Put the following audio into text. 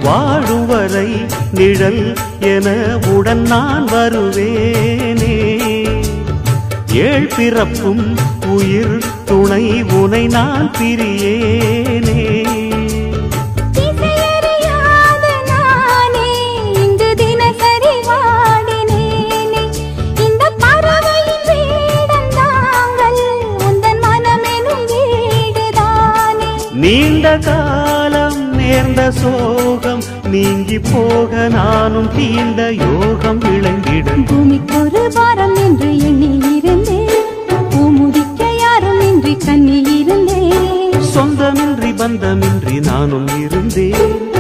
வாழும் வரை நிழல் என உடன் நான் வருவேனே ஏழ் பிறப்பும் உயிர் துணை உனை நான் பிரியேனே திசையறியாத நானே இங்கு தினசரி வாடினேனே இந்த பறவையின் வேடம் தாங்கள் உந்தன் மனமெனும் வீடுதானே நீண்ட காலம் நேர்ந்த சோகம் நீங்கி போக நானும் தீண்ட யோகம் விளங்கிட பூமிக்கொரு பாரம் என்று எண்ணி இருந்தேன் பூமுதிக்க யாரும் இன்றி கண்ணி இருந்தேன் சொந்தமின்றி பந்தமின்றி நானும் இருந்தேன்